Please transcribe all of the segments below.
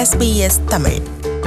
SBS Tamil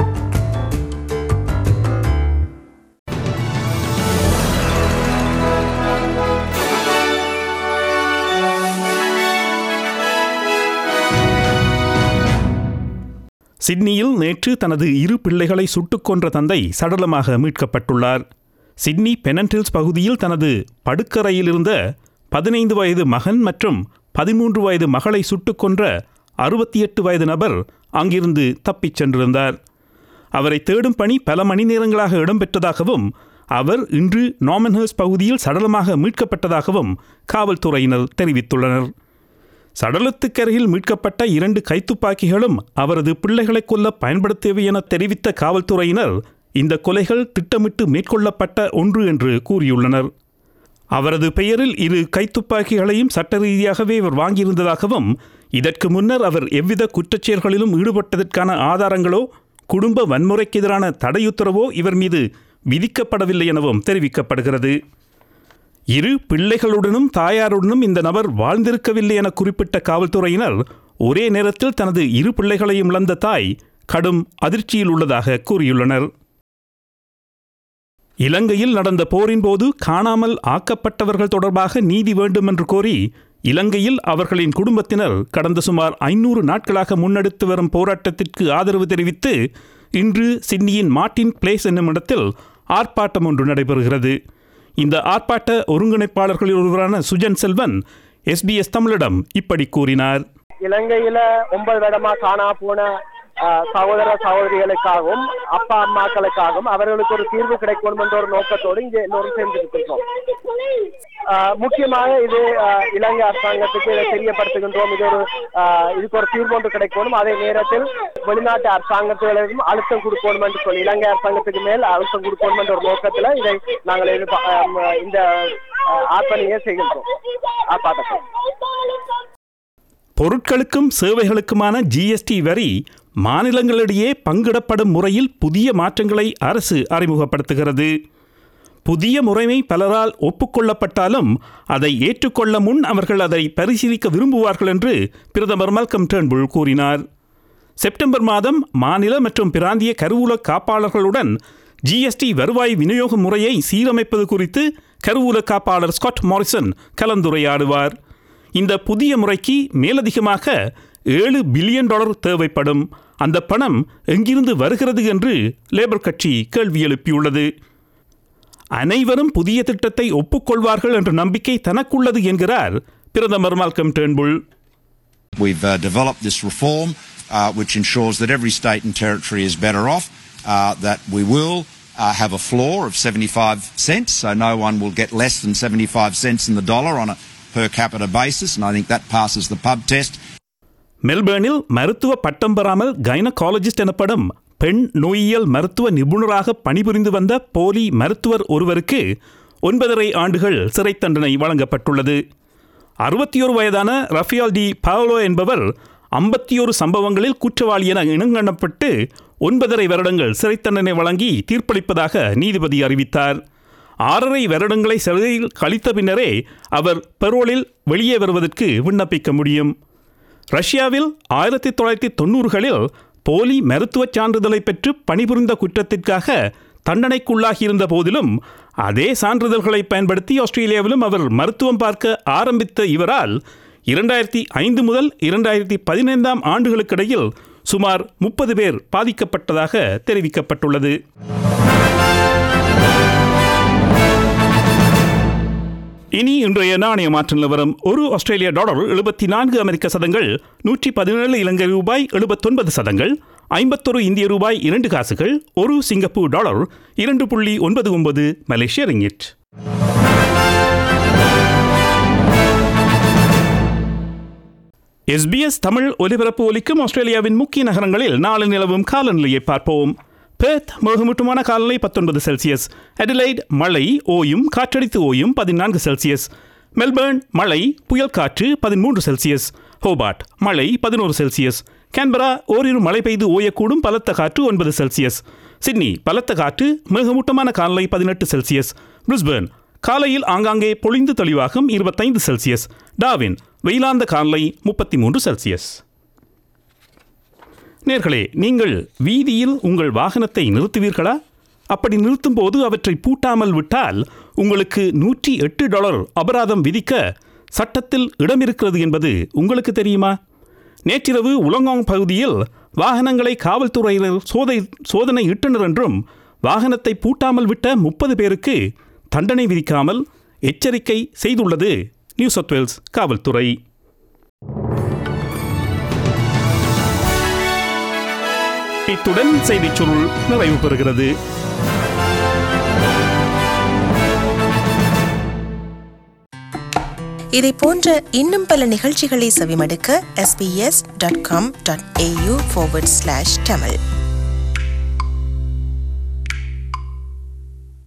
சிட்னியில் நேற்று தனது இரு பிள்ளைகளை சுட்டுக் கொன்ற தந்தை சடலமாக மீட்கப்பட்டுள்ளார் சிட்னி பெனன்டில்ஸ் பகுதியில் தனது படுக்கறையில் இருந்த பதினைந்து வயது மகன் மற்றும் பதிமூன்று வயது மகளை சுட்டுக் கொன்ற அறுபத்தி எட்டு வயது நபர் அங்கிருந்து தப்பிச் சென்றிருந்தார் அவரை தேடும் பணி பல மணி நேரங்களாக இடம்பெற்றதாகவும் அவர் இன்று நாமன்ஹர்ஸ் பகுதியில் சடலமாக மீட்கப்பட்டதாகவும் காவல்துறையினர் தெரிவித்துள்ளனர் சடலத்துக்கருகில் மீட்கப்பட்ட இரண்டு கைத்துப்பாக்கிகளும் அவரது பிள்ளைகளை கொல்ல பயன்படுத்தியவை என தெரிவித்த காவல்துறையினர் இந்த கொலைகள் திட்டமிட்டு மேற்கொள்ளப்பட்ட ஒன்று என்று கூறியுள்ளனர் அவரது பெயரில் இரு கைத்துப்பாக்கிகளையும் சட்ட ரீதியாகவே இவர் வாங்கியிருந்ததாகவும் இதற்கு முன்னர் அவர் எவ்வித குற்றச்செயல்களிலும் ஈடுபட்டதற்கான ஆதாரங்களோ குடும்ப வன்முறைக்கு எதிரான தடையுத்தரவோ இவர் மீது விதிக்கப்படவில்லை எனவும் தெரிவிக்கப்படுகிறது இரு பிள்ளைகளுடனும் தாயாருடனும் இந்த நபர் வாழ்ந்திருக்கவில்லை என குறிப்பிட்ட காவல்துறையினர் ஒரே நேரத்தில் தனது இரு பிள்ளைகளையும் இழந்த தாய் கடும் அதிர்ச்சியில் உள்ளதாக கூறியுள்ளனர் இலங்கையில் நடந்த போரின் போது காணாமல் ஆக்கப்பட்டவர்கள் தொடர்பாக நீதி வேண்டும் என்று கோரி இலங்கையில் அவர்களின் குடும்பத்தினர் கடந்த சுமார் ஐநூறு நாட்களாக முன்னெடுத்து வரும் போராட்டத்திற்கு ஆதரவு தெரிவித்து இன்று சிட்னியின் மார்ட்டின் பிளேஸ் என்னும் இடத்தில் ஆர்ப்பாட்டம் ஒன்று நடைபெறுகிறது இந்த ஆர்ப்பாட்ட ஒருங்கிணைப்பாளர்களில் ஒருவரான சுஜன் செல்வன் எஸ்பிஎஸ் தமிழிடம் இப்படி கூறினார் இலங்கையில ஒன்பது வருடமா காணா போன ஆஹ், சகோதர சகோதரிகளுக்காகவும் அப்பா அம்மாக்களுக்காகவும் அவர்களுக்கு ஒரு தீர்வு கிடைக்கணும் என்ற ஒரு நோக்கத்தோடு இங்கே எல்லோரும் சேர்ந்திருக்கின்றோம் ஆஹ், முக்கியமாக இது ஆஹ், இலங்கை அரசாங்கத்துக்கு இதை தெரியப்படுத்துகின்றோம் இது ஒரு ஆஹ், இதுக்கு ஒரு தீர்வு ஒன்று கிடைக்கணும் அதே நேரத்தில் வெளிநாட்டு அரசாங்கத்துகளுக்கும் அழுத்தம் கொடுக்கணும் என்று சொல்லி இலங்கை அரசாங்கத்துக்கு மேல் அழுத்தம் கொடுக்கணும் என்ற ஒரு நோக்கத்துல இதை நாங்கள் எதிர்பா- ஆஹ், இந்த ஆஹ், ஆர்ப்பணியை செய்கின்றோம் ஆர்ப்பாட்டத்தை பொருட்களுக்கும் சேவைகளுக்குமான ஜிஎஸ்டி வரி மாநிலங்களிடையே பங்கிடப்படும் முறையில் புதிய மாற்றங்களை அரசு அறிமுகப்படுத்துகிறது புதிய முறைமை பலரால் ஒப்புக்கொள்ளப்பட்டாலும் அதை ஏற்றுக்கொள்ள முன் அவர்கள் அதை பரிசீலிக்க விரும்புவார்கள் என்று பிரதமர் மல்கம் டேர்ன்புல் கூறினார் செப்டம்பர் மாதம் மாநில மற்றும் பிராந்திய கருவூல காப்பாளர்களுடன் ஜிஎஸ்டி வருவாய் விநியோக முறையை சீரமைப்பது குறித்து கருவூல காப்பாளர் ஸ்காட் மாரிசன் கலந்துரையாடுவார் இந்த புதிய முறைக்கு மேலதிகமாக ஏழு பில்லியன் டாலர் தேவைப்படும் அந்த பணம் எங்கிருந்து வருகிறது என்று லேபர் கட்சி கேள்வி எழுப்பியுள்ளது அனைவரும் புதிய திட்டத்தை ஒப்புக்கொள்வார்கள் என்ற நம்பிக்கை தனக்குள்ளது என்கிறார் பிரதமர் Malcolm Turnbull We've uh, developed this reform uh, which ensures that every state and territory is better off, uh, that we will uh, have a floor of 75 cents, so no one will get less than 75 cents in the dollar on a per capita basis, and I think that passes the pub test. மெல்பேர்னில் மருத்துவ பட்டம் பெறாமல் gynaecologist எனப்படும் பெண் நோயியல் மருத்துவ நிபுணராக பணிபுரிந்து வந்த போலி மருத்துவர் ஒருவருக்கு ஒன்பதரை ஆண்டுகள் சிறை தண்டனை வழங்கப்பட்டுள்ளது அறுபத்தி ஒரு வயதான ரஃபியால் டி பாவலோ என்பவர் ஐம்பத்தி ஒரு சம்பவங்களில் குற்றவாளி என இனங்கண்ணப்பட்டு ஒன்பதரை வருடங்கள் சிறை தண்டனை வழங்கி தீர்ப்பளிப்பதாக நீதிபதி அறிவித்தார் ஆறரை வருடங்களை சிறையில் கழித்த பின்னரே அவர் பெரோலில் வெளியே வருவதற்கு விண்ணப்பிக்க முடியும் ரஷ்யாவில் ஆயிரத்தி தொள்ளாயிரத்தி தொண்ணூறுகளில் போலி மருத்துவச் சான்றிதழை பெற்று பணிபுரிந்த குற்றத்திற்காக தண்டனைக்குள்ளாகியிருந்த போதிலும் அதே சான்றிதழ்களை பயன்படுத்தி ஆஸ்திரேலியாவிலும் அவர் மருத்துவம் பார்க்க ஆரம்பித்த இவரால் இரண்டாயிரத்தி ஐந்து முதல் இரண்டாயிரத்தி பதினைந்தாம் ஆண்டுகளுக்கிடையில் சுமார் முப்பது பேர் பாதிக்கப்பட்டதாக தெரிவிக்கப்பட்டுள்ளது இனி இன்றைய நாணய மாற்ற நிலவரம் ஒரு ஆஸ்திரேலிய டாலர் எழுபத்தி நான்கு அமெரிக்க சதங்கள் நூற்றி பதினேழு இலங்கை ரூபாய் எழுபத்தொன்பது சதங்கள் ஐம்பத்தொரு இந்திய ரூபாய் இரண்டு காசுகள் ஒரு சிங்கப்பூர் டாலர் இரண்டு புள்ளி ஒன்பது ஒன்பது மலேசிய ரிங்கிட் எஸ்பிஎஸ் தமிழ் ஒலிபரப்பு ஒலிக்கும் ஆஸ்திரேலியாவின் முக்கிய நகரங்களில் நாளை நிலவும் காலநிலையை பார்ப்போம் பெர்த் மிருகமூட்டமான காலநிலை பத்தொன்பது செல்சியஸ் அடிலைட் மழை ஓயும் காற்றடித்து ஓயும் பதினான்கு செல்சியஸ் மெல்பர்ன் மழை புயல் காற்று பதிமூன்று செல்சியஸ் ஹோபார்ட் மழை பதினோரு செல்சியஸ் கேன்பரா ஓரிரு மழை பெய்து ஓயக்கூடும் பலத்த காற்று ஒன்பது செல்சியஸ் சிட்னி பலத்த காற்று மிருகமூட்டமான காலநிலை பதினெட்டு செல்சியஸ் பிரிஸ்பர்ன் காலையில் ஆங்காங்கே பொழிந்து தெளிவாகும் இருபத்தைந்து செல்சியஸ் டாவின் வெயிலாந்த காலை முப்பத்தி மூன்று செல்சியஸ் நேர்களே நீங்கள் வீதியில் உங்கள் வாகனத்தை நிறுத்துவீர்களா அப்படி நிறுத்தும்போது அவற்றை பூட்டாமல் விட்டால் உங்களுக்கு நூற்றி எட்டு டாலர் அபராதம் விதிக்க சட்டத்தில் இடம் இருக்கிறது என்பது உங்களுக்கு தெரியுமா நேற்றிரவு உலங்காங் பகுதியில் வாகனங்களை காவல்துறையினர் சோதை சோதனை இட்டனர் என்றும் வாகனத்தை பூட்டாமல் விட்ட முப்பது பேருக்கு தண்டனை விதிக்காமல் எச்சரிக்கை செய்துள்ளது நியூ சவுத் வேல்ஸ் காவல்துறை இத்துடன் செய்திச் சுருள் நிறைவு பெறுகிறது இதை போன்ற இன்னும் பல நிகழ்ச்சிகளை செவிமடுக்க sbs.com.au forward slash tamil